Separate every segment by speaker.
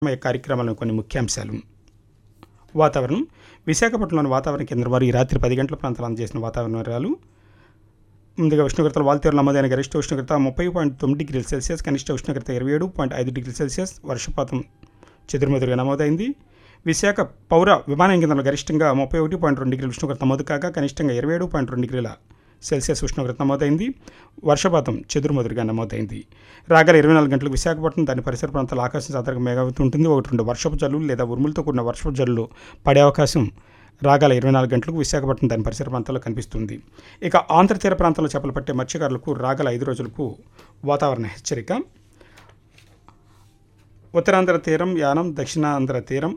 Speaker 1: ఈ కార్యక్రమాలను కొన్ని ముఖ్యాంశాలు వాతావరణం విశాఖపట్నంలోని వాతావరణ కేంద్రం వారు ఈ రాత్రి పది గంటల ప్రాంతాలు అందజేసిన వాతావరణ వివరాలు ముందుగా ఉష్ణోగ్రతలు వాల్తేరు నమోదైన గరిష్ట ఉష్ణోగ్రత ముప్పై పాయింట్ తొమ్మిది డిగ్రీల సెల్సియస్ కనిష్ట ఉష్ణోగ్రత ఇరవై ఏడు పాయింట్ ఐదు డిగ్రీల సెల్సియస్ వర్షపాతం చెదురుమదురుగా నమోదైంది విశాఖ పౌర విమానం కేంద్రంలో గరిష్టంగా ముప్పై ఒకటి పాయింట్ రెండు డిగ్రీల ఉష్ణోగ్రత నమోదు కాగా కనిష్టంగా ఇరవై ఏడు పాయింట్ రెండు డిగ్రీల సెల్సియస్ ఉష్ణోగ్రత నమోదైంది వర్షపాతం చెదురుమదురుగా నమోదైంది రాగల ఇరవై నాలుగు గంటలకు విశాఖపట్నం దాని పరిసర ప్రాంతాల ఆకాశం సాధారణంగా మేఘావతి ఉంటుంది ఒకటి రెండు వర్షపు జల్లులు లేదా ఉరుములతో కూడిన వర్షపు జల్లులు పడే అవకాశం రాగల ఇరవై నాలుగు గంటలకు విశాఖపట్నం దాని పరిసర ప్రాంతాల్లో కనిపిస్తుంది ఇక ఆంధ్ర తీర ప్రాంతాల్లో చేపలు పట్టే మత్స్యకారులకు రాగల ఐదు రోజులకు వాతావరణ హెచ్చరిక ఉత్తరాంధ్ర తీరం యానం దక్షిణాంధ్ర తీరం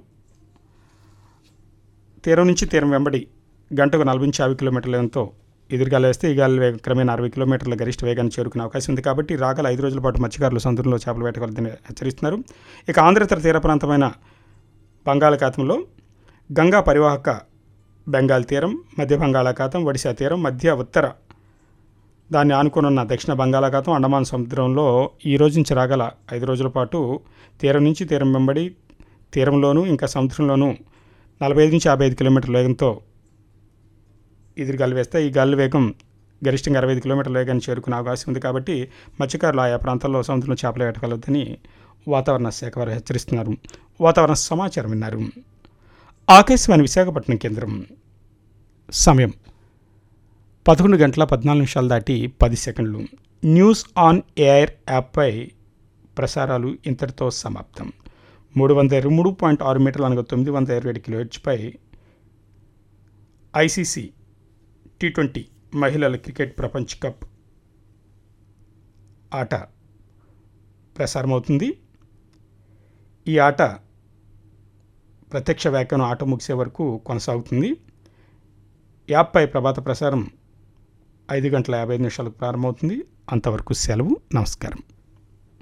Speaker 1: తీరం నుంచి తీరం వెంబడి గంటకు నలభై నుంచి యాభై కిలోమీటర్ల వేగంతో ఎదురుగాలి వేస్తే ఈ గాలి వేగం క్రమేణా అరవై కిలోమీటర్ల గరిష్ట వేగాన్ని చేరుకునే అవకాశం ఉంది కాబట్టి రాగల ఐదు రోజుల పాటు మత్స్యకారులు సముద్రంలో చేపలు వేటగలదని హెచ్చరిస్తున్నారు ఇక ఆంధ్రతర తీర ప్రాంతమైన బంగాళాఖాతంలో గంగా పరివాహక బెంగాల్ తీరం మధ్య బంగాళాఖాతం ఒడిశా తీరం మధ్య ఉత్తర దాన్ని ఆనుకునున్న దక్షిణ బంగాళాఖాతం అండమాన్ సముద్రంలో ఈ రోజు నుంచి రాగల ఐదు రోజుల పాటు తీరం నుంచి తీరం వెంబడి తీరంలోనూ ఇంకా సముద్రంలోనూ నలభై ఐదు నుంచి యాభై ఐదు కిలోమీటర్ల వేగంతో ఎదురు గాలి వేస్తే ఈ గాలి వేగం గరిష్టంగా అరవై ఐదు కిలోమీటర్ల వేగాన్ని చేరుకునే అవకాశం ఉంది కాబట్టి మత్స్యకారులు ఆయా ప్రాంతాల్లో సముద్రంలో చేపలు వేటగలవద్దని వాతావరణ శాఖ వారు హెచ్చరిస్తున్నారు వాతావరణ సమాచారం విన్నారు ఆకాశవాణి విశాఖపట్నం కేంద్రం సమయం పదకొండు గంటల పద్నాలుగు నిమిషాలు దాటి పది సెకండ్లు న్యూస్ ఆన్ ఎయిర్ యాప్పై ప్రసారాలు ఇంతటితో సమాప్తం మూడు వందల ఇరవై మూడు పాయింట్ ఆరు మీటర్లు అనగా తొమ్మిది వందల ఇరవై ఏడు కిలో హెచ్పై ఐసీసీ టీ ట్వంటీ మహిళల క్రికెట్ ప్రపంచ కప్ ఆట ప్రసారమవుతుంది ఈ ఆట ప్రత్యక్ష వ్యాఖ్యానం ఆట ముగిసే వరకు కొనసాగుతుంది యాప్పై ప్రభాత ప్రసారం ఐదు గంటల యాభై ఐదు నిమిషాలకు ప్రారంభమవుతుంది అంతవరకు సెలవు నమస్కారం